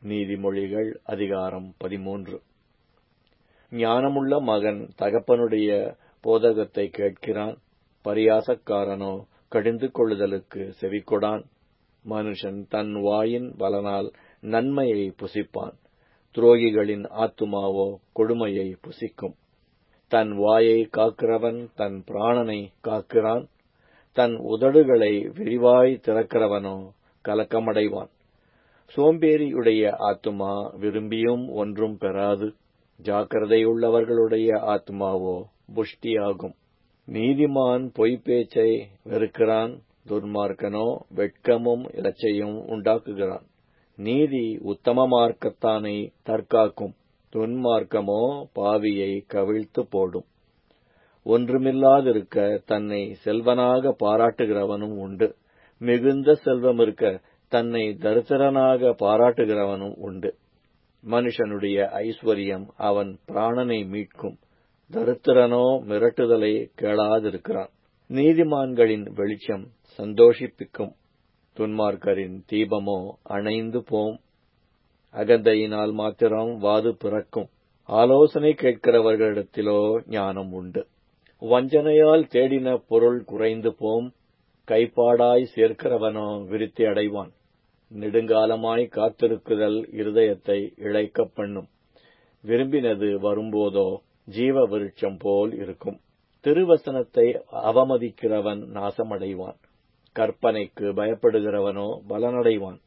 நீதிமொழிகள் அதிகாரம் பதிமூன்று ஞானமுள்ள மகன் தகப்பனுடைய போதகத்தை கேட்கிறான் பரியாசக்காரனோ கடிந்து கொள்ளுதலுக்கு செவிக்கொடான் மனுஷன் தன் வாயின் பலனால் நன்மையை புசிப்பான் துரோகிகளின் ஆத்துமாவோ கொடுமையை புசிக்கும் தன் வாயை காக்கிறவன் தன் பிராணனை காக்கிறான் தன் உதடுகளை விரிவாய் திறக்கிறவனோ கலக்கமடைவான் சோம்பேறியுடைய ஆத்துமா விரும்பியும் ஒன்றும் பெறாது ஜாக்கிரதையுள்ளவர்களுடைய ஆத்மாவோ புஷ்டியாகும் நீதிமான் பொய்ப்பேச்சை வெறுக்கிறான் துர்மார்க்கனோ வெட்கமும் இலச்சையும் உண்டாக்குகிறான் நீதி உத்தம மார்க்கத்தானை தற்காக்கும் துன்மார்க்கமோ பாவியை கவிழ்த்து போடும் ஒன்றுமில்லாதிருக்க தன்னை செல்வனாக பாராட்டுகிறவனும் உண்டு மிகுந்த செல்வம் இருக்க தன்னை தரித்திரனாக பாராட்டுகிறவனும் உண்டு மனுஷனுடைய ஐஸ்வர்யம் அவன் பிராணனை மீட்கும் தரித்திரனோ மிரட்டுதலை கேளாதிருக்கிறான் நீதிமான்களின் வெளிச்சம் சந்தோஷிப்பிக்கும் துன்மார்க்கரின் தீபமோ அணைந்து போம் அகந்தையினால் மாத்திரம் வாது பிறக்கும் ஆலோசனை கேட்கிறவர்களிடத்திலோ ஞானம் உண்டு வஞ்சனையால் தேடின பொருள் குறைந்து போம் கைப்பாடாய் சேர்க்கிறவனோ விருத்தி அடைவான் நெடுங்காலமாய் காத்திருக்குதல் இருதயத்தை இழைக்கப் பண்ணும் விரும்பினது வரும்போதோ ஜீவ விருட்சம் போல் இருக்கும் திருவசனத்தை அவமதிக்கிறவன் நாசமடைவான் கற்பனைக்கு பயப்படுகிறவனோ பலனடைவான்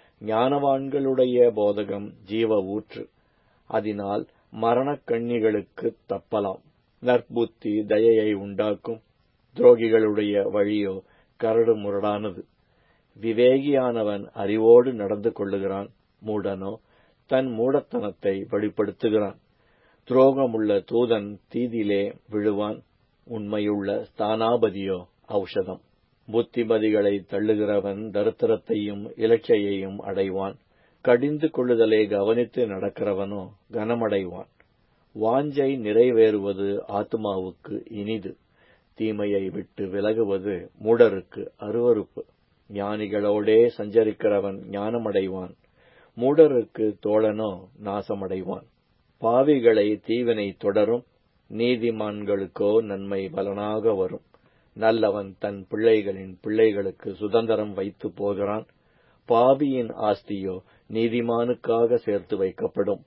ஞானவான்களுடைய போதகம் ஜீவ ஊற்று அதனால் மரணக் கண்ணிகளுக்கு தப்பலாம் நற்புத்தி தயையை உண்டாக்கும் துரோகிகளுடைய வழியோ கரடு முரடானது விவேகியானவன் அறிவோடு நடந்து கொள்ளுகிறான் மூடனோ தன் மூடத்தனத்தை வெளிப்படுத்துகிறான் துரோகமுள்ள தூதன் தீதிலே விழுவான் உண்மையுள்ள ஸ்தானாபதியோ ஔஷதம் புத்திமதிகளை தள்ளுகிறவன் தரித்திரத்தையும் இலட்சையையும் அடைவான் கடிந்து கொள்ளுதலை கவனித்து நடக்கிறவனோ கனமடைவான் வாஞ்சை நிறைவேறுவது ஆத்மாவுக்கு இனிது தீமையை விட்டு விலகுவது மூடருக்கு அருவறுப்பு ஞானிகளோடே சஞ்சரிக்கிறவன் ஞானமடைவான் மூடருக்கு தோழனோ நாசமடைவான் பாவிகளை தீவினை தொடரும் நீதிமான்களுக்கோ நன்மை பலனாக வரும் நல்லவன் தன் பிள்ளைகளின் பிள்ளைகளுக்கு சுதந்திரம் வைத்து போகிறான் பாவியின் ஆஸ்தியோ நீதிமானுக்காக சேர்த்து வைக்கப்படும்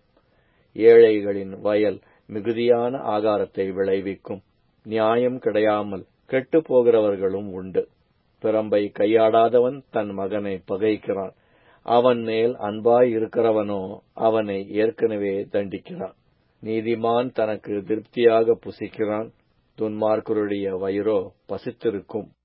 ஏழைகளின் வயல் மிகுதியான ஆகாரத்தை விளைவிக்கும் நியாயம் கிடையாமல் கெட்டு போகிறவர்களும் உண்டு பிறம்பை கையாடாதவன் தன் மகனை பகைக்கிறான் அவன் மேல் அன்பாய் இருக்கிறவனோ அவனை ஏற்கனவே தண்டிக்கிறான் நீதிமான் தனக்கு திருப்தியாக புசிக்கிறான் துன்மார்க்கருடைய வயிறோ பசித்திருக்கும்